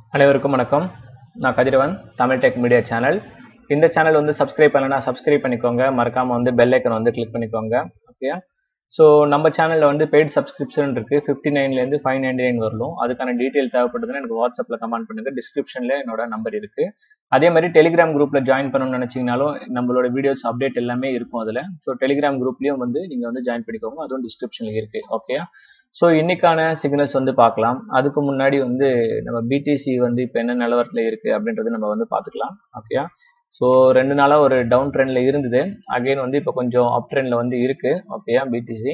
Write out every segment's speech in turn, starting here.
அனைவருக்கும் வணக்கம் நான் Kathiravan Tamil tech media channel இந்த சேனல் வந்து சப்ஸ்கிரைப் பண்ணலனா சப்ஸ்கிரைப் பண்ணிக்கோங்க மறக்காம வந்து பெல் ஐக்கன் வந்து கிளிக் பண்ணிக்கோங்க ஓகே ஸோ நம்ம சேனலில் வந்து பெய்ட் சப்ஸ்கிரிப்ஷன் இருக்கு ஃபிஃப்டி நைன்லேருந்து ஃபைவ் நைன்டி நைன் வரலும் அதுக்கான டீட்டெயில் தேவைப்படுதுன்னா எனக்கு வாட்ஸ்அப்பில் கமெண்ட் பண்ணுங்க டிஸ்கிரிப்ஷனில் என்னோட நம்பர் இருக்கு அதே மாதிரி டெலிகிராம் குரூப்பில் ஜாயின் பண்ணணும்னு நினச்சிங்கனாலும் நம்மளோட வீடியோஸ் அப்டேட் எல்லாமே இருக்கும் அதில் ஸோ டெலிகிராம் குரூப்லேயும் வந்து நீங்கள் வந்து ஜாயின் பண்ணிக்கோங்க அதுவும் டிஸ்கிரிப்ஷனில் இருக்கு ஓகே ஸோ இன்னைக்கான சிக்னல்ஸ் வந்து பார்க்கலாம் அதுக்கு முன்னாடி வந்து நம்ம பிடிசி வந்து இப்போ என்ன நிலவரத்தில் இருக்குது அப்படின்றது நம்ம வந்து பார்த்துக்கலாம் ஓகே ஸோ ரெண்டு நாளாக ஒரு டவுன் ட்ரெண்டில் இருந்தது அகைன் வந்து இப்போ கொஞ்சம் அப் ட்ரெண்டில் வந்து இருக்குது ஓகேயா பிடிசி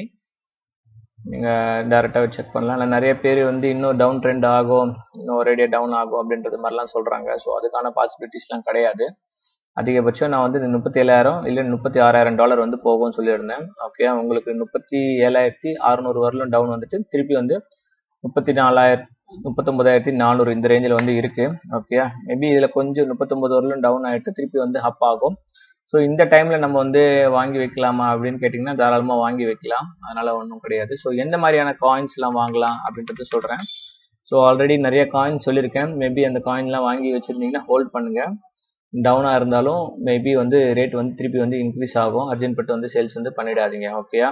நீங்கள் டேரெக்டாக செக் பண்ணலாம் இல்லை நிறைய பேர் வந்து இன்னும் டவுன் ட்ரெண்ட் ஆகும் இன்னும் ஒரேடியாக டவுன் ஆகும் அப்படின்றது மாதிரிலாம் சொல்கிறாங்க ஸோ அதுக்கான பாசிபிலிட்டிஸ்லாம் கிடையாது அதிகபட்சம் நான் வந்து முப்பத்தி ஏழாயிரம் இல்லை முப்பத்தி ஆறாயிரம் டாலர் வந்து போகும்னு சொல்லியிருந்தேன் ஓகே உங்களுக்கு முப்பத்தி ஏழாயிரத்தி அறுநூறு வரலும் டவுன் வந்துட்டு திருப்பி வந்து முப்பத்தி நாலாயிரம் முப்பத்தொம்பதாயிரத்தி நானூறு இந்த ரேஞ்சில் வந்து இருக்கு ஓகே மேபி இதில் கொஞ்சம் முப்பத்தொம்பது வரலும் டவுன் ஆகிட்டு திருப்பி வந்து அப் ஆகும் ஸோ இந்த டைமில் நம்ம வந்து வாங்கி வைக்கலாமா அப்படின்னு கேட்டிங்கன்னா தாராளமாக வாங்கி வைக்கலாம் அதனால் ஒன்றும் கிடையாது ஸோ எந்த மாதிரியான காயின்ஸ்லாம் வாங்கலாம் அப்படின்றது சொல்கிறேன் ஸோ ஆல்ரெடி நிறைய காயின் சொல்லியிருக்கேன் மேபி அந்த காயின்லாம் வாங்கி வச்சுருந்தீங்கன்னா ஹோல்ட் பண்ணுங்கள் டவுனாக இருந்தாலும் மேபி வந்து ரேட் வந்து திருப்பி வந்து இன்க்ரீஸ் ஆகும் அர்ஜென்ட் பட்டு வந்து சேல்ஸ் வந்து பண்ணிடாதீங்க ஓகேயா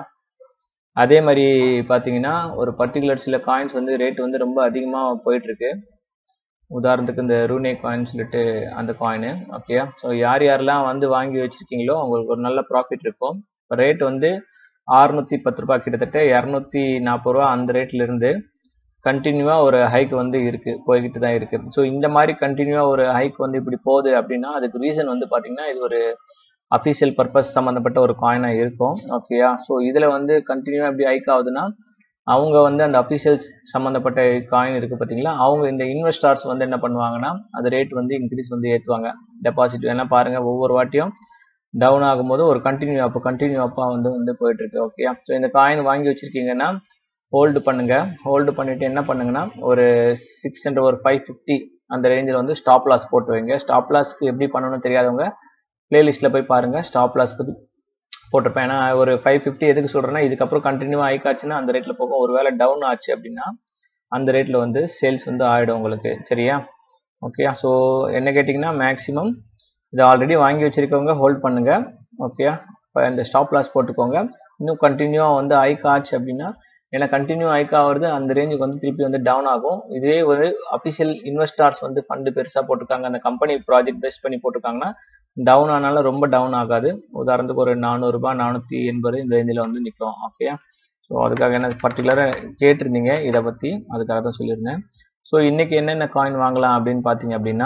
அதே மாதிரி பார்த்தீங்கன்னா ஒரு பர்டிகுலர் சில காயின்ஸ் வந்து ரேட் வந்து ரொம்ப அதிகமாக போயிட்டுருக்கு உதாரணத்துக்கு இந்த ரூனே காயின் சொல்லிட்டு அந்த காயின் ஓகே ஸோ யார் யாரெல்லாம் வந்து வாங்கி வச்சுருக்கீங்களோ அவங்களுக்கு ஒரு நல்ல ப்ராஃபிட் இருக்கும் இப்போ ரேட் வந்து அறுநூற்றி பத்து ரூபா கிட்டத்தட்ட இரநூத்தி நாற்பது ரூபா அந்த ரேட்லேருந்து கண்டினியூவாக ஒரு ஹைக் வந்து இருக்குது போய்கிட்டு தான் இருக்குது ஸோ இந்த மாதிரி கண்டினியூவாக ஒரு ஹைக் வந்து இப்படி போகுது அப்படின்னா அதுக்கு ரீசன் வந்து பார்த்திங்கன்னா இது ஒரு அஃபிஷியல் பர்பஸ் சம்மந்தப்பட்ட ஒரு காயினாக இருக்கும் ஓகேயா ஸோ இதில் வந்து கண்டினியூவாக எப்படி ஹைக் ஆகுதுன்னா அவங்க வந்து அந்த அஃபிஷியல்ஸ் சம்மந்தப்பட்ட காயின் இருக்குது பார்த்தீங்களா அவங்க இந்த இன்வெஸ்டார்ஸ் வந்து என்ன பண்ணுவாங்கன்னா அது ரேட் வந்து இன்க்ரீஸ் வந்து ஏற்றுவாங்க டெபாசிட் ஏன்னா பாருங்கள் ஒவ்வொரு வாட்டியும் டவுன் ஆகும்போது ஒரு கண்டினியூ அப்போ கண்டினியூ அப்பா வந்து வந்து போயிட்டுருக்கு ஓகே ஸோ இந்த காயின் வாங்கி வச்சுருக்கீங்கன்னா ஹோல்டு பண்ணுங்க ஹோல்டு பண்ணிட்டு என்ன பண்ணுங்கன்னா ஒரு சிக்ஸ் ஹண்ட்ரட் ஒரு ஃபைவ் ஃபிஃப்டி அந்த ரேஞ்சில் வந்து ஸ்டாப் லாஸ் போட்டு வைங்க ஸ்டாப் லாஸ்க்கு எப்படி பண்ணணும்னு தெரியாதவங்க பிளேலிஸ்ட்டில் போய் பாருங்க ஸ்டாப் லாஸ் பற்றி போட்டிருப்பேன் ஏன்னா ஒரு ஃபைவ் ஃபிஃப்டி எதுக்கு சொல்கிறேன்னா இதுக்கப்புறம் கண்டினியூவாக ஆயிக்காச்சுன்னா அந்த ரேட்டில் போகும் ஒரு வேளை டவுன் ஆச்சு அப்படின்னா அந்த ரேட்டில் வந்து சேல்ஸ் வந்து ஆகிடும் உங்களுக்கு சரியா ஓகே ஸோ என்ன கேட்டிங்கன்னா மேக்ஸிமம் இதை ஆல்ரெடி வாங்கி வச்சுருக்கவங்க ஹோல்ட் பண்ணுங்கள் ஓகே இப்போ இந்த ஸ்டாப் லாஸ் போட்டுக்கோங்க இன்னும் கண்டினியூவாக வந்து ஹைக் ஆச்சு அப்படின்னா ஏன்னா கண்டினியூ ஹைக் ஆகிறது அந்த ரேஞ்சுக்கு வந்து திருப்பி வந்து டவுன் ஆகும் இதே ஒரு அஃபிஷியல் இன்வெஸ்டார்ஸ் வந்து ஃபண்டு பெருசாக போட்டிருக்காங்க அந்த கம்பெனி ப்ராஜெக்ட் பேஸ் பண்ணி போட்டிருக்காங்கன்னா டவுன் ஆனாலும் ரொம்ப டவுன் ஆகாது உதாரணத்துக்கு ஒரு நானூறுரூபா நானூற்றி எண்பது இந்த ரேஞ்சில் வந்து நிற்கும் ஓகே ஸோ அதுக்காக என்ன பர்டிகுலராக கேட்டிருந்தீங்க இதை பற்றி அதுக்காக தான் சொல்லியிருந்தேன் ஸோ இன்றைக்கி என்னென்ன காயின் வாங்கலாம் அப்படின்னு பார்த்தீங்க அப்படின்னா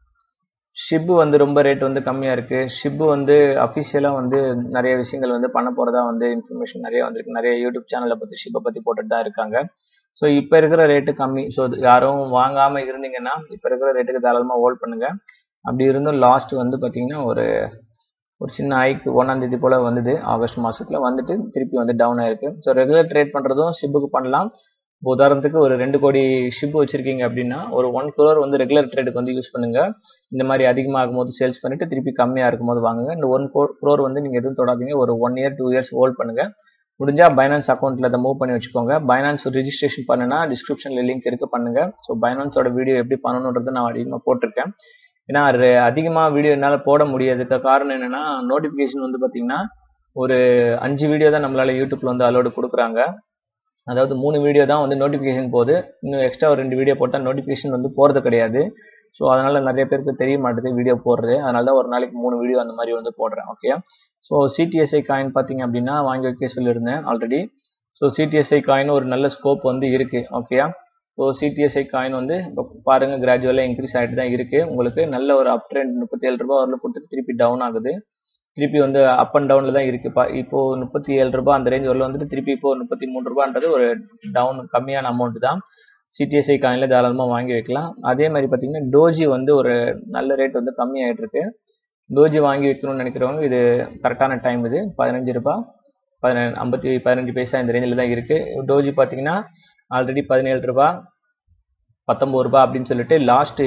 ஷிப்பு வந்து ரொம்ப ரேட் வந்து கம்மியாக இருக்குது ஷிப்பு வந்து அஃபிஷியலாக வந்து நிறைய விஷயங்கள் வந்து பண்ண போகிறதா வந்து இன்ஃபர்மேஷன் நிறைய வந்திருக்கு நிறைய யூடியூப் சேனலை பற்றி ஷிப்பை பற்றி போட்டுட்டு தான் இருக்காங்க ஸோ இப்போ இருக்கிற ரேட்டு கம்மி ஸோ யாரும் வாங்காமல் இருந்தீங்கன்னா இப்போ இருக்கிற ரேட்டுக்கு தாராளமாக ஹோல்ட் பண்ணுங்கள் அப்படி இருந்தும் லாஸ்ட் வந்து பார்த்தீங்கன்னா ஒரு ஒரு சின்ன ஹைக்கு ஒன்றாந்தேதி போல் வந்தது ஆகஸ்ட் மாதத்தில் வந்துட்டு திருப்பி வந்து டவுன் ஆயிருக்கு ஸோ ரெகுலர் ட்ரேட் பண்ணுறதும் ஷிப்புக்கு பண்ணலாம் உதாரணத்துக்கு ஒரு ரெண்டு கோடி ஷிப் வச்சிருக்கீங்க அப்படின்னா ஒரு ஒன் குரோர் வந்து ரெகுலர் ட்ரேடுக்கு வந்து யூஸ் பண்ணுங்க இந்த மாதிரி அதிகமாகும் போது சேல்ஸ் பண்ணிட்டு திருப்பி கம்மியாக இருக்கும் போது வாங்குங்க இந்த ஒன் குரோர் வந்து நீங்கள் எதுவும் தொடாதீங்க ஒரு one year two years hold பண்ணுங்க முடிஞ்சா பைனான்ஸ் அக்கௌண்ட்டில் அதை மூவ் பண்ணி வச்சுக்கோங்க பைனான்ஸ் ரிஜிஸ்ட்ரேஷன் பண்ணுனா டிஸ்கிரிப்ஷனில் லிங்க் இருக்கு பண்ணுங்க ஸோ பைனான்ஸோட வீடியோ எப்படி பண்ணணுன்றது நான் அதிகமாக போட்டிருக்கேன் ஏன்னா அதிகமாக வீடியோ என்னால் போட முடியாதுக்கு காரணம் என்னன்னா நோட்டிஃபிகேஷன் வந்து பார்த்தீங்கன்னா ஒரு அஞ்சு வீடியோ தான் நம்மளால யூடியூப்ல வந்து அலோடு கொடுக்குறாங்க அதாவது மூணு வீடியோ தான் வந்து நோட்டிஃபிகேஷன் போகுது இன்னும் எக்ஸ்ட்ரா ஒரு ரெண்டு வீடியோ போட்டால் நோட்டிஃபிகேஷன் வந்து போகிறது கிடையாது ஸோ அதனால் நிறைய பேருக்கு தெரிய மாட்டேது வீடியோ போடுறது அதனால தான் ஒரு நாளைக்கு மூணு வீடியோ அந்த மாதிரி வந்து போடுறேன் ஓகே ஸோ சிடிஎஸ்ஐ காயின் பார்த்தீங்க அப்படின்னா வாங்கி வைக்க சொல்லியிருந்தேன் ஆல்ரெடி ஸோ சிடிஎஸ்ஐ காயின் ஒரு நல்ல ஸ்கோப் வந்து இருக்குது ஓகேயா ஸோ சிடிஎஸ்ஐ காயின் வந்து இப்போ பாருங்கள் கிராஜுவலாக இன்க்ரீஸ் ஆகிட்டு தான் இருக்குது உங்களுக்கு நல்ல ஒரு அப் ட்ரெண்ட் முப்பத்தி ஏழு ரூபா வரல கொடுத்துட்டு திருப்பி டவுன் ஆகுது திருப்பி வந்து அப் அண்ட் டவுனில் தான் இருக்குப்பா இப்போ முப்பத்தி ஏழு ரூபாய் அந்த ரேஞ்ச் வரல வந்துட்டு திருப்பி இப்போ முப்பத்தி மூணு ரூபான்றது ஒரு டவுன் கம்மியான அமௌண்ட் தான் சிடிஎஸ்ஐ காயினில் தாராளமாக வாங்கி வைக்கலாம் அதே மாதிரி பார்த்தீங்கன்னா டோஜி வந்து ஒரு நல்ல ரேட் வந்து கம்மியாகிட்டு இருக்கு டோஜி வாங்கி வைக்கணும்னு நினைக்கிறவங்க இது கரெக்டான டைம் இது பதினஞ்சு ரூபாய் பதின ஐம்பத்தி பதினஞ்சு பைசா இந்த ரேஞ்சில் தான் இருக்குது டோஜி பார்த்தீங்கன்னா ஆல்ரெடி பதினேழு ரூபா பத்தொம்பது ரூபா அப்படின்னு சொல்லிட்டு லாஸ்ட்டு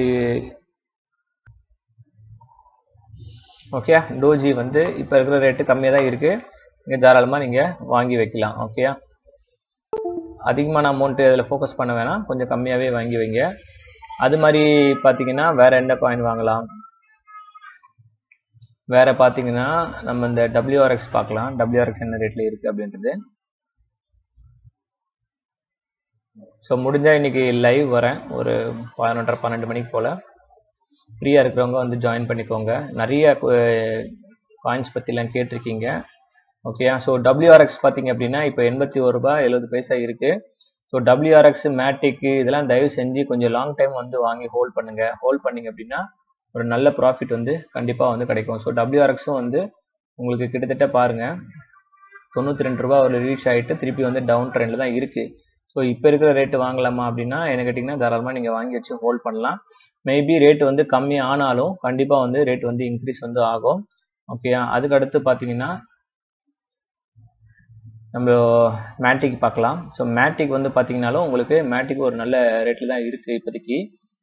ஓகே டோஜி வந்து இப்போ இருக்கிற ரேட்டு கம்மியாக தான் இருக்குது நீங்கள் தாராளமாக நீங்கள் வாங்கி வைக்கலாம் ஓகே அதிகமான அமௌண்ட்டு அதில் ஃபோக்கஸ் பண்ண வேணாம் கொஞ்சம் கம்மியாகவே வாங்கி வைங்க அது மாதிரி பார்த்தீங்கன்னா வேற எந்த காயின் வாங்கலாம் வேற பார்த்தீங்கன்னா நம்ம இந்த WRX பார்க்கலாம் WRX என்ன ரேட்ல இருக்கு அப்படின்றது ஸோ முடிஞ்சா இன்னைக்கு லைவ் வரேன் ஒரு பதினொன்றரை பன்னெண்டு மணிக்கு போல ஃப்ரீயாக இருக்கிறவங்க வந்து ஜாயின் பண்ணிக்கோங்க நிறைய காயின்ஸ் பற்றிலாம் கேட்டிருக்கீங்க ஓகே ஸோ டபிள்யூஆர்எக்ஸ் பார்த்தீங்க அப்படின்னா இப்போ எண்பத்தி ஒரு ரூபாய் எழுபது பைசா இருக்கு ஸோ டபிள்யூஆர்எக்ஸ் மேட்டிக்கு இதெல்லாம் தயவு செஞ்சு கொஞ்சம் லாங் டைம் வந்து வாங்கி ஹோல்ட் பண்ணுங்க ஹோல்ட் பண்ணீங்க அப்படின்னா ஒரு நல்ல ப்ராஃபிட் வந்து கண்டிப்பாக வந்து கிடைக்கும் ஸோ டபிள்யூஆர்எக்ஸும் வந்து உங்களுக்கு கிட்டத்தட்ட பாருங்க தொண்ணூற்றி ரெண்டு ரூபா ஒரு ரீச் ஆகிட்டு திருப்பி வந்து டவுன் ட்ரெண்டில் தான் இருக்குது ஸோ இப்போ இருக்கிற ரேட்டு வாங்கலாமா அப்படின்னா என்ன கேட்டிங்கன்னா தாராளமாக நீங்கள் வாங்கி வச்சு ஹோல்ட் பண்ணலாம் மேபி ரேட் வந்து கம்மி ஆனாலும் கண்டிப்பாக வந்து ரேட் வந்து இன்க்ரீஸ் வந்து ஆகும் ஓகேயா அதுக்கு அடுத்து பார்த்தீங்கன்னா நம்ம மேட்டிக் பார்க்கலாம் ஸோ மேட்டிக் வந்து பார்த்தீங்கனாலும் உங்களுக்கு மேட்டிக் ஒரு நல்ல ரேட்டில் தான் இருக்குது இப்போதைக்கு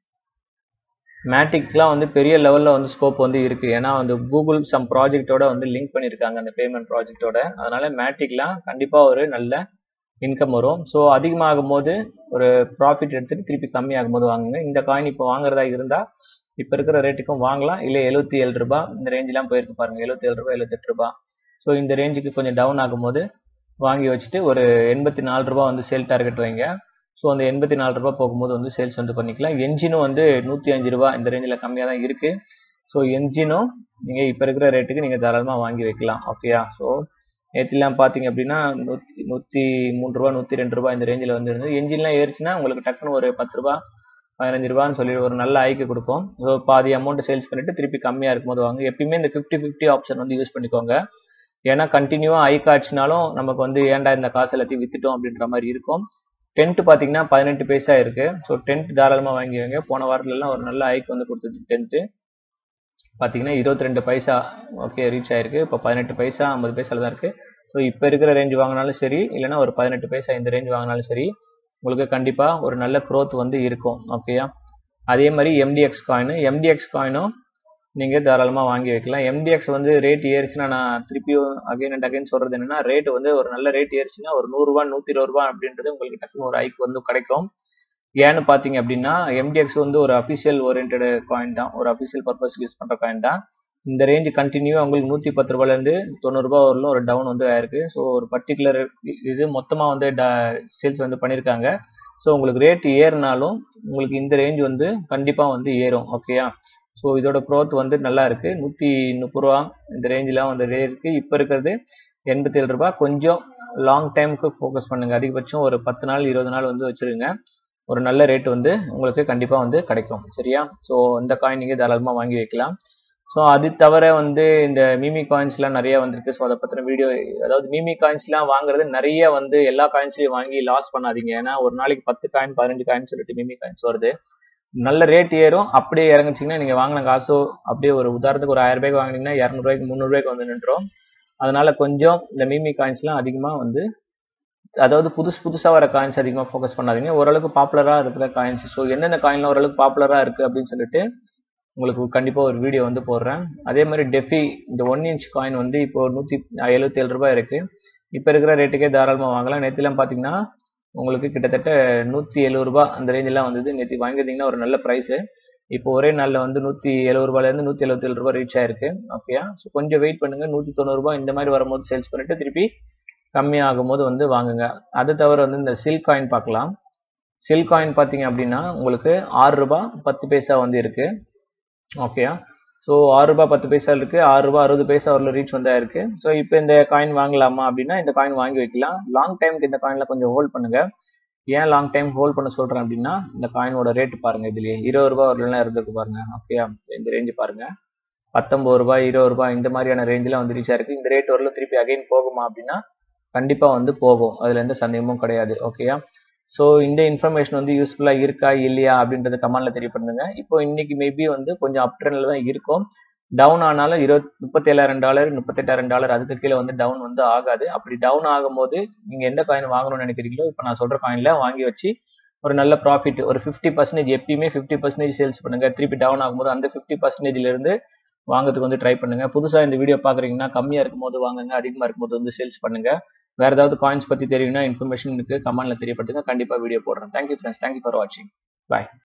மேட்டிக்லாம் வந்து பெரிய லெவலில் வந்து ஸ்கோப் வந்து இருக்குது ஏன்னா வந்து கூகுள் சம் ப்ராஜெக்டோட வந்து லிங்க் பண்ணியிருக்காங்க அந்த பேமெண்ட் ப்ராஜெக்டோட அதனால மேட்டிக்லாம் கண்டிப்பாக ஒரு நல்ல இன்கம் வரும் ஸோ அதிகமாகும் போது ஒரு ப்ராஃபிட் எடுத்துட்டு திருப்பி கம்மியாகும் போது வாங்குங்க இந்த காயின் இப்போ வாங்குறதா இருந்தால் இப்போ இருக்கிற ரேட்டுக்கும் வாங்கலாம் இல்லை எழுபத்தி ஏழு ரூபாய் இந்த ரேஞ்செலாம் போயிருக்கு பாருங்க எழுபத்தி ஏழு ரூபாய் எழுபத்தெட்டு ரூபாய் ஸோ இந்த ரேஞ்சுக்கு கொஞ்சம் டவுன் ஆகும்போது வாங்கி வச்சுட்டு ஒரு எண்பத்தி நாலு ரூபாய் வந்து சேல் டார்கெட் வைங்க ஸோ அந்த எண்பத்தி நாலு ரூபாய் போகும்போது வந்து சேல்ஸ் வந்து பண்ணிக்கலாம் என்ஜினும் வந்து நூற்றி அஞ்சு ரூபாய் இந்த ரேஞ்சில் கம்மியாக தான் இருக்குது ஸோ என்ஜினும் நீங்கள் இப்போ இருக்கிற ரேட்டுக்கு நீங்கள் தாராளமாக வாங்கி வைக்கலாம் ஓகேயா ஸோ நேற்றுலாம் பார்த்தீங்க அப்படின்னா நூற்றி நூற்றி மூணு ரூபா நூற்றி ரெண்டு ரூபா இந்த ரேஞ்சில் வந்து இருந்தது என்ஜின்லாம் ஏறிச்சுன்னா உங்களுக்கு டக்குன்னு ஒரு பத்து ரூபா பதினஞ்சு ரூபான்னு சொல்லி ஒரு நல்ல ஐக்கு கொடுக்கும் ஸோ பாதி அமௌண்ட் சேல்ஸ் பண்ணிட்டு திருப்பி கம்மியாக இருக்கும்போது வாங்க எப்பயுமே இந்த ஃபிஃப்டி ஃபிஃப்டி ஆப்ஷன் வந்து யூஸ் பண்ணிக்கோங்க ஏன்னா கண்டினியூவாக ஐ காய்ச்சினாலும் நமக்கு வந்து ஏன்டா இந்த காசு எல்லாத்தையும் வித்துட்டோம் அப்படின்ற மாதிரி இருக்கும் டென்ட் பார்த்தீங்கன்னா பதினெட்டு பைசா இருக்கு ஸோ டென்ட் தாராளமாக வாங்கி வைங்க போன வாரத்துலலாம் ஒரு நல்ல ஐக்கு வந்து கொடுத்தது டென்ட்டு பார்த்தீங்கன்னா இருபத்தி ரெண்டு பைசா ஓகே ரீச் ஆயிருக்கு இப்போ பதினெட்டு பைசா ஐம்பது பைசால தான் இருக்குது ஸோ இப்போ இருக்கிற ரேஞ்ச் வாங்கினாலும் சரி இல்லைனா ஒரு பதினெட்டு பைசா இந்த ரேஞ்ச் வாங்கினாலும் சரி உங்களுக்கு கண்டிப்பாக ஒரு நல்ல க்ரோத் வந்து இருக்கும் ஓகேயா அதே மாதிரி எம்டிஎக்ஸ் காயின் எம்டிஎக்ஸ் காயினும் நீங்கள் தாராளமாக வாங்கி வைக்கலாம் எம்டிஎக்ஸ் வந்து ரேட் ஏறிச்சுன்னா நான் திருப்பியும் அகைன் அண்ட் அகைன் சொல்கிறது என்னன்னா ரேட் வந்து ஒரு நல்ல ரேட் ஏறிச்சுன்னா ஒரு நூறுரூவா நூற்றி இருபது ரூபா அப்படின்றது உங்களுக்கு டக்குனு ஒரு ஐக்கு வந்து கிடைக்கும் ஏன்னு பார்த்தீங்க அப்படின்னா எம்டிஎக்ஸ் வந்து ஒரு அஃபிஷியல் ஓரியன்ட் காயின் தான் ஒரு அஃபிஷியல் பர்பஸ் யூஸ் பண்ணுற காயின் தான் இந்த ரேஞ்ச் கண்டினியூவாக உங்களுக்கு நூற்றி பத்து ரூபாயிலேருந்து தொண்ணூறுரூபா வரலும் ஒரு டவுன் வந்து ஆயிருக்கு ஸோ ஒரு பர்டிகுலர் இது மொத்தமாக வந்து சேல்ஸ் வந்து பண்ணியிருக்காங்க ஸோ உங்களுக்கு ரேட் ஏறினாலும் உங்களுக்கு இந்த ரேஞ்ச் வந்து கண்டிப்பாக வந்து ஏறும் ஓகேயா ஸோ இதோட க்ரோத் வந்து நல்லா இருக்கு நூற்றி முப்பது ரூபா இந்த ரேஞ்செலாம் வந்து இருக்கு இப்போ இருக்கிறது எண்பத்தி ஏழு ரூபா கொஞ்சம் லாங் டைமுக்கு ஃபோக்கஸ் பண்ணுங்க அதிகபட்சம் ஒரு பத்து நாள் இருபது நாள் வந்து வச்சிருங்க ஒரு நல்ல ரேட் வந்து உங்களுக்கு கண்டிப்பாக வந்து கிடைக்கும் சரியா ஸோ இந்த காயின் நீங்கள் தாராளமாக வாங்கி வைக்கலாம் ஸோ அது தவிர வந்து இந்த மிமி காயின்ஸ்லாம் நிறைய வந்திருக்கு ஸோ அதை பற்றின வீடியோ அதாவது மிமி காயின்ஸ்லாம் வாங்குறது நிறைய வந்து எல்லா காயின்ஸ்லையும் வாங்கி லாஸ் பண்ணாதீங்க ஏன்னா ஒரு நாளைக்கு பத்து காயின் பதினஞ்சு காயின் சொல்லிட்டு மிமி காயின்ஸ் வருது நல்ல ரேட் ஏறும் அப்படியே இறங்குச்சிங்கன்னா நீங்கள் வாங்கின காசோ அப்படியே ஒரு உதாரணத்துக்கு ஒரு ஆயிரம் ரூபாய்க்கு வாங்கினீங்கன்னா இரநூறுவாய்க்கு முந்நூறுவாய்க்கு வந்து நின்றோம் அதனால கொஞ்சம் இந்த மிமி காயின்ஸ்லாம் அதிகமாக வந்து அதாவது புதுசு புதுசாக வர காயின்ஸ் அதிகமாக ஃபோக்கஸ் பண்ணாதீங்க ஓரளவுக்கு பாப்புலராக இருக்கிற காயின்ஸ் ஸோ எந்தெந்த காயின்லாம் ஓரளவுக்கு பாப்புலராக இருக்குது அப்படின்னு சொல்லிட்டு உங்களுக்கு கண்டிப்பாக ஒரு வீடியோ வந்து போடுறேன் அதே மாதிரி டெஃபி இந்த ஒன் இன்ச் காயின் வந்து இப்போ நூற்றி எழுபத்தி ஏழு ரூபாய் இருக்குது இப்போ இருக்கிற ரேட்டுக்கே தாராளமாக வாங்கலாம் நேற்றுலாம் பார்த்தீங்கன்னா உங்களுக்கு கிட்டத்தட்ட நூற்றி எழுபது ரூபா அந்த ரேஞ்செலாம் வந்தது நேற்று வாங்கியிருந்தீங்கன்னா ஒரு நல்ல ப்ரைஸு இப்போ ஒரே நாளில் வந்து நூற்றி எழுபது ரூபாயிலேருந்து நூற்றி எழுபத்தேழு ரூபா ரீச் ஆயிருக்கு ஓகேயா ஸோ கொஞ்சம் வெயிட் பண்ணுங்க நூற்றி தொண்ணூறுபா இந்த மாதிரி வரும்போது சேல்ஸ் பண்ணிட்டு திருப்பி கம்மியாகும் போது வந்து வாங்குங்க அது தவிர வந்து இந்த சில்க் காயின் பார்க்கலாம் சில்க் காயின் பார்த்தீங்க அப்படின்னா உங்களுக்கு ஆறு ரூபாய் பத்து பைசா வந்து இருக்கு ஓகேயா ஸோ ஆறு ரூபாய் பத்து பைசா இருக்கு ஆறு ரூபாய் அறுபது பைசா வரல ரீச் வந்தா இருக்கு ஸோ இப்போ இந்த காயின் வாங்கலாமா அப்படின்னா இந்த காயின் வாங்கி வைக்கலாம் லாங் டைமுக்கு இந்த காயின்ல கொஞ்சம் ஹோல்ட் பண்ணுங்க ஏன் லாங் டைம் ஹோல்ட் பண்ண சொல்றேன் அப்படின்னா இந்த காயினோட ரேட் பாருங்க இதுலயே இருபது ரூபாய் வரலாம் இருந்திருக்கு பாருங்க ஓகேயா இந்த ரேஞ்சு பாருங்க பத்தொன்பது ரூபாய் இருபது ரூபாய் இந்த மாதிரியான ரேஞ்சில் வந்து ரீச் ஆயிருக்கு இந்த ரேட் வரல திருப்பி அகைன் போகுமா அப்படின்னா கண்டிப்பா வந்து போகும் அதுல எந்த சந்தேகமும் கிடையாது ஓகேயா ஸோ இந்த இன்ஃபர்மேஷன் வந்து யூஸ்ஃபுல்லாக இருக்கா இல்லையா அப்படின்றத கமெண்ட்ல தெரியப்படுங்க இப்போ இன்னைக்கு மேபி வந்து கொஞ்சம் அப் ட்ரெண்ட்ல தான் இருக்கும் டவுன் ஆனாலும் இருபத் முப்பத்தேழாயிரம் டாலர் முப்பத்தெட்டாயிரம் டாலர் அதுக்கு கீழே வந்து டவுன் வந்து ஆகாது அப்படி டவுன் ஆகும்போது நீங்க எந்த காயின் வாங்கணும்னு நினைக்கிறீங்களோ இப்போ நான் சொல்ற காயின்ல வாங்கி வச்சு ஒரு நல்ல ப்ராஃபிட் ஒரு ஃபிஃப்டி பர்சன்டேஜ் எப்பயுமே ஃபிஃப்டி பர்சன்டேஜ் சேல்ஸ் பண்ணுங்க திருப்பி டவுன் ஆகும்போது அந்த ஃபிஃப்டி பர்சன்டேஜ்ல இருந்து வாங்குறதுக்கு வந்து ட்ரை பண்ணுங்க புதுசா இந்த வீடியோ பாக்குறீங்கன்னா கம்மியா இருக்கும்போது வாங்குங்க அதிகமா இருக்கும்போது வந்து சேல்ஸ் பண்ணுங்க வேற ஏதாவது காயின்ஸ் பத்தி தெரியும்னா இன்ஃபர்மேஷன் இருக்கு கமெண்ட்ல தெரியப்படுத்துங்க கண்டிப்பா வீடியோ போடுறேன் தேங்க்யூ ஃப்ரெண்ட்ஸ் தேங்க்யூ ஃபார் வாட்சிங் பாய்